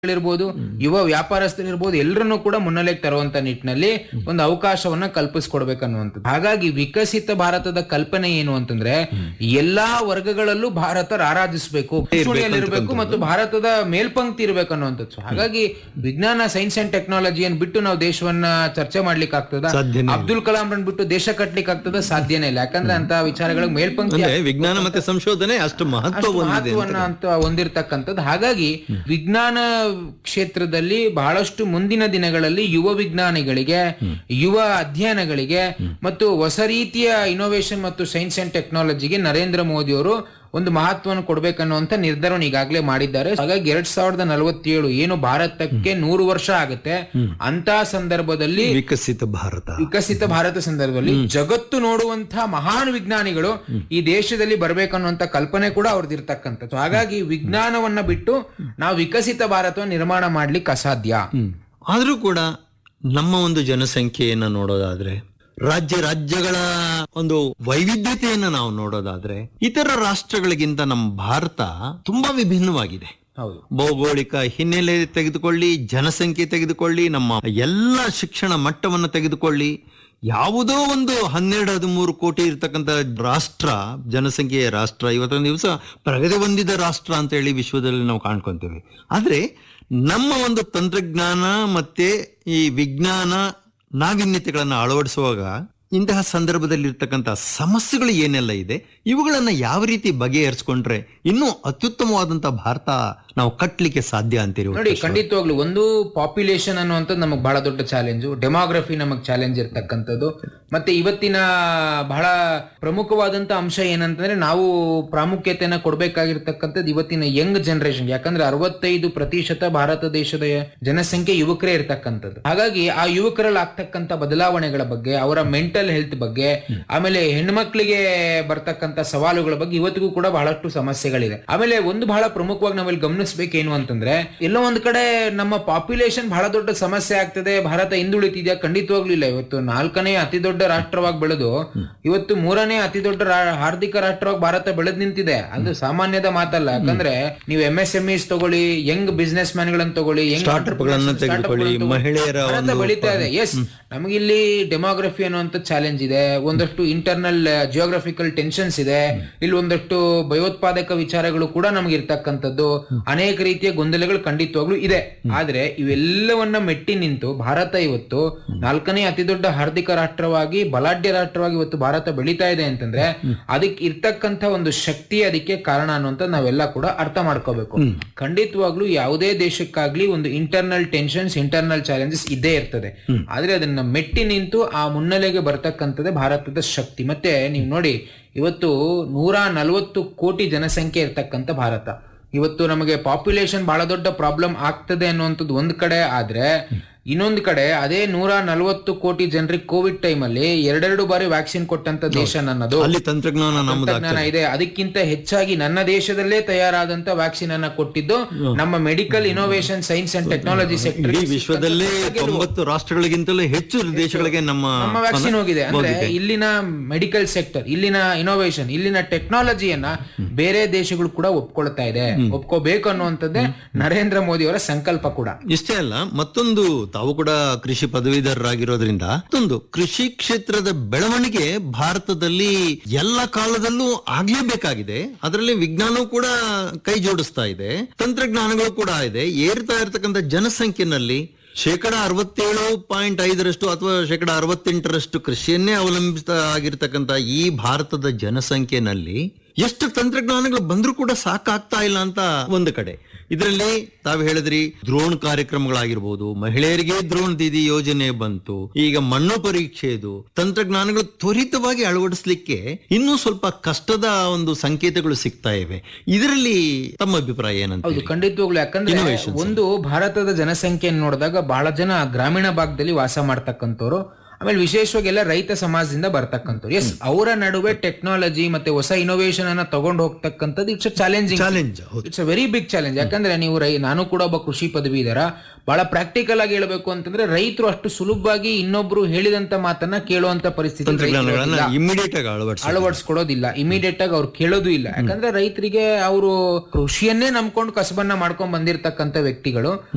ಇರ್ಬೋದು ಯುವ ವ್ಯಾಪಾರಸ್ಥರಿರ್ಬೋದು ಎಲ್ಲರನ್ನೂ ಕೂಡ ಮುನ್ನೆಲೆಗೆ ತರುವಂತ ನಿಟ್ಟಿನಲ್ಲಿ ಒಂದು ಅವಕಾಶವನ್ನ ಕಲ್ಪಿಸ್ಕೊಡ್ಬೇಕನ್ನುವಂಥದ್ದು ಹಾಗಾಗಿ ವಿಕಸಿತ ಭಾರತದ ಕಲ್ಪನೆ ಏನು ಅಂತಂದ್ರೆ ಎಲ್ಲಾ ವರ್ಗಗಳಲ್ಲೂ ಭಾರತ ರಾರಾಜಿಸಬೇಕು ಇರಬೇಕು ಮತ್ತು ಭಾರತದ ಮೇಲ್ಪಂಕ್ತಿ ಇರಬೇಕು ಅನ್ನುವಂಥದ್ದು So ಹಾಗಾಗಿ ವಿಜ್ಞಾನ ಸೈನ್ಸ್ ಅಂಡ್ ಟೆಕ್ನಾಲಜಿಯನ್ನು ಬಿಟ್ಟು ನಾವು ದೇಶವನ್ನ ಚರ್ಚೆ ಮಾಡ್ಲಿಕ್ಕೆ ಆಗ್ತದ ಸಾಧ್ಯನೇ ಅಬ್ದುಲ್ ಕಲಾಂ ರನ್ ಬಿಟ್ಟು ದೇಶ ಕಟ್ಲಿಕ್ಕೆ ಆಗ್ತದ ಸಾಧ್ಯನೇ ಇಲ್ಲ ಯಾಕಂದ್ರೆ ಅಂತ ವಿಚಾರಗಳಿಗೆ ಮೇಲ್ಪಂಕ್ತಿ ಅಂದ್ರೆ ವಿಜ್ಞಾನ ಮತ್ತೆ ಸಂಶೋಧನೆ ಅಷ್ಟು ಮಹತ್ವ ಅಷ್ಟು ಹೊಂದಿದೆ ಮಹತ್ವವನ್ನ ಅಂತ ಹೊಂದಿರತಕ್ಕಂಥದ್ದು ಹಾಗಾಗಿ ವಿಜ್ಞಾನ ಕ್ಷೇತ್ರದಲ್ಲಿ ಬಹಳಷ್ಟು ಮುಂದಿನ ದಿನಗಳಲ್ಲಿ ಯುವ ವಿಜ್ಞಾನಿಗಳಿಗೆ ಯುವ ಅಧ್ಯಯನಗಳಿಗೆ ಮತ್ತು ಹೊಸ ರೀತಿಯ ಇನೋವೇಷನ್ ಮತ್ತು ಸೈನ್ಸ್ ಅಂಡ್ ಟೆಕ್ನಾಲಜಿಗೆ ನರೇಂದ್ರ ಮೋದಿ ಅವರು ಒಂದು ಮಹತ್ವವನ್ನು ಕೊಡ್ಬೇಕನ್ನುವಂತ ನಿರ್ಧಾರವನ್ನು ಈಗಾಗಲೇ ಮಾಡಿದ್ದಾರೆ ಹಾಗಾಗಿ ಎರಡ್ ಸಾವಿರದ ನಲವತ್ತೇಳು ಏನು ಭಾರತಕ್ಕೆ ನೂರು ವರ್ಷ ಆಗುತ್ತೆ ಅಂತ ಸಂದರ್ಭದಲ್ಲಿ ವಿಕಸಿತ ಭಾರತ ವಿಕಸಿತ ಭಾರತ ಸಂದರ್ಭದಲ್ಲಿ ಜಗತ್ತು ನೋಡುವಂತಹ ಮಹಾನ್ ವಿಜ್ಞಾನಿಗಳು ಈ ದೇಶದಲ್ಲಿ ಬರ್ಬೇಕನ್ನುವಂತ ಕಲ್ಪನೆ ಕೂಡ ಅವ್ರದ್ದು ಇರ್ತಕ್ಕಂಥದ್ದು ಹಾಗಾಗಿ ವಿಜ್ಞಾನವನ್ನ ಬಿಟ್ಟು ನಾವು ವಿಕಸಿತ ಭಾರತವನ್ನು ನಿರ್ಮಾಣ ಮಾಡ್ಲಿಕ್ಕೆ ಅಸಾಧ್ಯ ಆದ್ರೂ ಕೂಡ ನಮ್ಮ ಒಂದು ಜನಸಂಖ್ಯೆಯನ್ನ ನೋಡೋದಾದ್ರೆ ರಾಜ್ಯ ರಾಜ್ಯಗಳ ಒಂದು ವೈವಿಧ್ಯತೆಯನ್ನ ನಾವು ನೋಡೋದಾದ್ರೆ ಇತರ ರಾಷ್ಟ್ರಗಳಿಗಿಂತ ನಮ್ಮ ಭಾರತ ತುಂಬಾ ವಿಭಿನ್ನವಾಗಿದೆ ಹೌದು ಭೌಗೋಳಿಕ ಹಿನ್ನೆಲೆ ತೆಗೆದುಕೊಳ್ಳಿ ಜನಸಂಖ್ಯೆ ತೆಗೆದುಕೊಳ್ಳಿ ನಮ್ಮ ಎಲ್ಲ ಶಿಕ್ಷಣ ಮಟ್ಟವನ್ನು ತೆಗೆದುಕೊಳ್ಳಿ ಯಾವುದೋ ಒಂದು ಹನ್ನೆರಡು ಹದಿಮೂರು ಕೋಟಿ ಇರ್ತಕ್ಕಂಥ ರಾಷ್ಟ್ರ ಜನಸಂಖ್ಯೆಯ ರಾಷ್ಟ್ರ ಇವತ್ತೊಂದು ದಿವಸ ಪ್ರಗತಿ ಹೊಂದಿದ ರಾಷ್ಟ್ರ ಅಂತ ಹೇಳಿ ವಿಶ್ವದಲ್ಲಿ ನಾವು ಕಾಣ್ಕೊಂತೇವೆ ಆದ್ರೆ ನಮ್ಮ ಒಂದು ತಂತ್ರಜ್ಞಾನ ಮತ್ತೆ ಈ ವಿಜ್ಞಾನ ನಾವೀನ್ಯತೆಗಳನ್ನು ಅಳವಡಿಸುವಾಗ ಇಂತಹ ಸಂದರ್ಭದಲ್ಲಿ ಇರ್ತಕ್ಕಂಥ ಸಮಸ್ಯೆಗಳು ಏನೆಲ್ಲ ಇದೆ ಇವುಗಳನ್ನ ಯಾವ ರೀತಿ ಬಗೆಹರಿಸ್ಕೊಂಡ್ರೆ ಇನ್ನೂ ಅತ್ಯುತ್ತಮವಾದಂತಹ ಭಾರತ ನಾವು ಕಟ್ಟಲಿಕ್ಕೆ ಸಾಧ್ಯ ಅಂತೀರಿ ನೋಡಿ ಖಂಡಿತವಾಗ್ಲು ಒಂದು ಪಾಪ್ಯುಲೇಷನ್ ಅನ್ನುವಂಥದ್ದು ನಮಗೆ ಬಹಳ ದೊಡ್ಡ ಚಾಲೆಂಜು ಡೆಮೋಗ್ರಫಿ ನಮಗೆ ಚಾಲೆಂಜ್ ಇರ್ತಕ್ಕಂಥದ್ದು ಮತ್ತೆ ಇವತ್ತಿನ ಬಹಳ ಪ್ರಮುಖವಾದಂತ ಅಂಶ ಏನಂತಂದ್ರೆ ನಾವು ಪ್ರಾಮುಖ್ಯತೆಯನ್ನ ಕೊಡ್ಬೇಕಾಗಿರ್ತಕ್ಕಂಥದ್ದು ಇವತ್ತಿನ ಯಂಗ್ ಜನರೇಷನ್ ಯಾಕಂದ್ರೆ ಅರವತ್ತೈದು ಪ್ರತಿಶತ ಭಾರತ ದೇಶದ ಜನಸಂಖ್ಯೆ ಯುವಕರೇ ಇರ್ತಕ್ಕಂಥದ್ದು ಹಾಗಾಗಿ ಆ ಯುವಕರಲ್ಲಿ ಆಗ್ತಕ್ಕಂಥ ಬದಲಾವಣೆಗಳ ಬಗ್ಗೆ ಅವರ ಮೆಂಟಲ್ ಹೆಲ್ತ್ ಬಗ್ಗೆ ಆಮೇಲೆ ಹೆಣ್ಮಕ್ಳಿಗೆ ಬರ್ತಕ್ಕಂಥ ಸವಾಲುಗಳ ಬಗ್ಗೆ ಇವತ್ತಿಗೂ ಕೂಡ ಬಹಳಷ್ಟು ಸಮಸ್ಯೆಗಳಿದೆ ಆಮೇಲೆ ಒಂದು ಬಹಳ ಪ್ರಮುಖವಾಗಿ ನಾವಿಲ್ಲಿ ಗಮನಿಸ್ಬೇಕೇನು ಅಂತಂದ್ರೆ ಎಲ್ಲೋ ಒಂದ್ ಕಡೆ ನಮ್ಮ ಪಾಪ್ಯುಲೇಷನ್ ಬಹಳ ದೊಡ್ಡ ಸಮಸ್ಯೆ ಆಗ್ತದೆ ಭಾರತ ಹಿಂದುಳಿತಿದ್ಯಾ ಖಂಡಿತವಾಗ್ಲೂ ಇಲ್ಲ ಇವತ್ತು ನಾಲ್ಕನೇ ಅತಿ ದೊಡ್ಡ ರಾಷ್ಟ್ರವಾಗಿ ಬೆಳೆದು ಇವತ್ತು ಮೂರನೇ ಅತಿ ದೊಡ್ಡ ರಾ- ಆರ್ಥಿಕ ರಾಷ್ಟ್ರವಾಗಿ ಭಾರತ ಬೆಳೆದ್ ನಿಂತಿದೆ ಅದು ಸಾಮಾನ್ಯದ ಮಾತಲ್ಲ ಯಾಕಂದ್ರೆ ನೀವು ಎಂ ಎಸ್ ಎಂ ಇಸ್ ತಗೊಳ್ಳಿ ಯಂಗ್ ಬಿಸ್ನೆಸ್ ಮ್ಯಾನ್ ಗಳನ್ನ ತಗೊಳ್ಳಿ ಯಂಗ್ Startup ಗಳನ್ನ ತೆಗೆದುಕೊಳ್ಳಿ, ಮಹಿಳೆಯರ ಒಂದು ಬೆಳೀತಾ ಇದೆ ಎಸ್ ನಮಗಿಲ್ಲಿ ಡೆಮೋಗ್ರಫಿ ಅನ್ನುವಂತ ಚಾಲೆಂಜ್ ಇದೆ ಒಂದಷ್ಟು ಇಂಟರ್ನಲ್ ಜಿಯೋಗ್ರಫಿಕಲ್ ಟೆನ್ಷನ್ಸ್ ಇದೆ ಇಲ್ಲಿ ಒಂದಷ್ಟು ಭಯೋತ್ಪಾದಕ ವಿಚಾರಗಳು ಕೂಡ ನಮ್ಗೆ ಇರ್ತಕ್ಕಂಥದ್ದು ಅನೇಕ ರೀತಿಯ ಗೊಂದಲಗಳು ಖಂಡಿತವಾಗ್ಲೂ ಇದೆ ಆದ್ರೆ ಇವೆಲ್ಲವನ್ನ ಮೆಟ್ಟಿ ನಿಂತು ಭಾರತ ಇವತ್ತು ನಾಲ್ಕನೇ ಅತಿ ದೊಡ್ಡ ಆರ್ಥಿಕ ರಾಷ್ಟ್ರವಾಗಿ ಬಲಾಢ್ಯ ರಾಷ್ಟ್ರವಾಗಿ ಇವತ್ತು ಭಾರತ ಬೆಳೀತಾ ಇದೆ ಅಂತಂದ್ರೆ ಅದಕ್ಕೆ ಇರ್ತಕ್ಕಂಥ ಒಂದು ಶಕ್ತಿ ಅದಕ್ಕೆ ಕಾರಣ ಅನ್ನುವಂತ ನಾವೆಲ್ಲ ಕೂಡ ಅರ್ಥ ಮಾಡ್ಕೋಬೇಕು ಖಂಡಿತವಾಗ್ಲೂ ಯಾವುದೇ ದೇಶಕ್ಕಾಗ್ಲಿ ಒಂದು ಇಂಟರ್ನಲ್ ಟೆನ್ಷನ್ಸ್ ಇಂಟರ್ನಲ್ ಚಾಲೆಂಜಸ್ ಇದ್ದೇ ಇರ್ತದೆ ಆದ್ರೆ ಅದನ್ನ ಮೆಟ್ಟಿ ನಿಂತು ಆ ಮುನ್ನೆಲೆಗೆ ಬರ್ತಕ್ಕಂಥದ್ದೇ ಭಾರತದ ಶಕ್ತಿ ಮತ್ತೆ ನೀವು ನೋಡಿ ಇವತ್ತು ನೂರ ನಲವತ್ತು ಕೋಟಿ ಜನಸಂಖ್ಯೆ ಇರ್ತಕ್ಕಂಥ ಭಾರತ ಇವತ್ತು ನಮಗೆ ಪಾಪ್ಯುಲೇಷನ್ ಬಹಳ ದೊಡ್ಡ ಪ್ರಾಬ್ಲಮ್ ಆಗ್ತದೆ ಅನ್ನುವಂಥದ್ದು ಒಂದ್ ಕಡೆ ಆದ್ರೆ ಇನ್ನೊಂದು ಕಡೆ ಅದೇ ನೂರ ನಲವತ್ತು ಕೋಟಿ ಜನರಿಗೆ ಕೋವಿಡ್ ಟೈಮ್ ಅಲ್ಲಿ ಎರಡೆರಡು ಬಾರಿ ವ್ಯಾಕ್ಸಿನ್ ಕೊಟ್ಟಂತ ದೇಶ ನನ್ನದು ಅಲ್ಲಿ ತಂತ್ರಜ್ಞಾನ ನಮ್ಮದು ತಂತ್ರಜ್ಞಾನ ಇದೆ ಅದಕ್ಕಿಂತ ಹೆಚ್ಚಾಗಿ ನನ್ನ ದೇಶದಲ್ಲೇ ತಯಾರಾದಂತ ವ್ಯಾಕ್ಸಿನ್ ಅನ್ನ ಕೊಟ್ಟಿದ್ದು ನಮ್ಮ medical innovation science and technology sector ಇಡೀ ವಿಶ್ವದಲ್ಲೇ ತೊಂಬತ್ತು ರಾಷ್ಟ್ರಗಳಿಗಿಂತಲೂ ಹೆಚ್ಚು ದೇಶಗಳಿಗೆ ನಮ್ಮ ನಮ್ಮ ವ್ಯಾಕ್ಸಿನ್ ಹೋಗಿದೆ ಅಂದ್ರೆ ಇಲ್ಲಿನ ಮೆಡಿಕಲ್ ಸೆಕ್ಟರ್ ಇಲ್ಲಿನ ಇನೋವೇಷನ್ ಇಲ್ಲಿನ ಟೆಕ್ನಾಲಜಿಯನ್ನ ಬೇರೆ ದೇಶಗಳು ಕೂಡ ಒಪ್ಕೊಳ್ತಾ ಇದೆ ಒಪ್ಕೋಬೇಕು ಅನ್ನುವಂಥದ್ದೇ ನರೇಂದ್ರ ಮೋದಿ ಅವರ ಸಂಕಲ್ಪ ಕೂಡ ಇಷ್ಟೇ ಅಲ್ಲ ಮತ್ತೊಂದು ತಾವು ಕೂಡ ಕೃಷಿ ಪದವೀಧರರಾಗಿರೋದ್ರಿಂದ ಮತ್ತೊಂದು ಕೃಷಿ ಕ್ಷೇತ್ರದ ಬೆಳವಣಿಗೆ ಭಾರತದಲ್ಲಿ ಎಲ್ಲ ಕಾಲದಲ್ಲೂ ಆಗ್ಲೇಬೇಕಾಗಿದೆ ಅದರಲ್ಲಿ ವಿಜ್ಞಾನವೂ ಕೂಡ ಕೈ ಜೋಡಿಸ್ತಾ ಇದೆ ತಂತ್ರಜ್ಞಾನಗಳು ಕೂಡ ಇದೆ ಏರ್ತಾ ಇರತಕ್ಕಂಥ ಜನಸಂಖ್ಯೆನಲ್ಲಿ ಶೇಕಡ ಅರವತ್ತೇಳು ಪಾಯಿಂಟ್ ಐದರಷ್ಟು ಅಥವಾ ಶೇಕಡ ಅರವತ್ತೆಂಟರಷ್ಟು ಕೃಷಿಯನ್ನೇ ಅವಲಂಬಿತ ಆಗಿರ್ತಕ್ಕಂಥ ಈ ಭಾರತದ ಜನಸಂಖ್ಯೆನಲ್ಲಿ ಎಷ್ಟು ತಂತ್ರಜ್ಞಾನಗಳು ಬಂದ್ರೂ ಕೂಡ ಸಾಕಾಗ್ತಾ ಇಲ್ಲ ಅಂತ ಒಂದು ಕಡೆ ಇದರಲ್ಲಿ ತಾವು ಹೇಳಿದ್ರಿ ದ್ರೋಣ್ ಕಾರ್ಯಕ್ರಮಗಳಾಗಿರ್ಬೋದು ಮಹಿಳೆಯರಿಗೆ ದ್ರೋಣ್ ದೀದಿ ಯೋಜನೆ ಬಂತು ಈಗ ಮಣ್ಣು ಪರೀಕ್ಷೆದು ತಂತ್ರಜ್ಞಾನಗಳು ತ್ವರಿತವಾಗಿ ಅಳವಡಿಸ್ಲಿಕ್ಕೆ ಇನ್ನೂ ಸ್ವಲ್ಪ ಕಷ್ಟದ ಒಂದು ಸಂಕೇತಗಳು ಸಿಗ್ತಾ ಇವೆ ಇದರಲ್ಲಿ ತಮ್ಮ ಅಭಿಪ್ರಾಯ ಏನಂತ ಹೌದು ಖಂಡಿತವಾಗ್ಲು ಯಾಕಂದ್ರೆ ಒಂದು ಭಾರತದ ಜನಸಂಖ್ಯೆಯನ್ನು ನೋಡಿದಾಗ ಬಹಳ ಜನ ಗ್ರಾಮೀಣ ಭಾಗದಲ್ಲಿ ವಾಸ ಮಾಡ್ತಕ್ಕಂಥವ್ರು ಆಮೇಲೆ ವಿಶೇಷವಾಗಿ ಎಲ್ಲ ರೈತ ಸಮಾಜದಿಂದ ಬರ್ತಕ್ಕಂಥವ್ರು ಎಸ್ ಅವರ ನಡುವೆ ಟೆಕ್ನಾಲಜಿ ಮತ್ತೆ ಹೊಸ ಇನೋವೇಷನ್ ಅನ್ನ ತಗೊಂಡು ಹೋಗ್ತಕ್ಕಂಥದ್ದು it's challenging challenge it's a very big challenge ಯಾಕಂದ್ರೆ ನೀವು ರೈ ನಾನು ಕೂಡ ಒಬ್ಬ ಕೃಷಿ ಪದವೀಧರ ಬಹಳ ಪ್ರಾಕ್ಟಿಕಲ್ ಆಗಿ ಹೇಳ್ಬೇಕು ಅಂತಂದ್ರೆ ರೈತರು ಅಷ್ಟು ಸುಲಭವಾಗಿ ಇನ್ನೊಬ್ರು ಹೇಳಿದಂತ ಮಾತನ್ನ ಕೇಳುವಂತ ಪರಿಸ್ಥಿತಿ ತಂತ್ರಜ್ಞಾನಗಳನ್ನ ಇಮಿಡಿಯೇಟ್ ಆಗಿ ಅಳವಡಿಸ ಅಳವಡಿಸ್ಕೊಡೋದಿಲ್ಲ ಇಮಿಡಿಯೇಟ್ ಆಗಿ ಅವ್ರು ಕೇಳೋದು ಇಲ್ಲ ಯಾಕಂದ್ರೆ ರೈತರಿಗೆ ಅವರು ಕೃಷಿಯನ್ನೇ ನಂಬ್ಕೊಂಡು ಕಸಬನ್ನ ಮಾಡ್ಕೊಂಡ್ ಬಂದಿರತಕ್ಕಂತ ವ್ಯಕ್ತಿಗಳು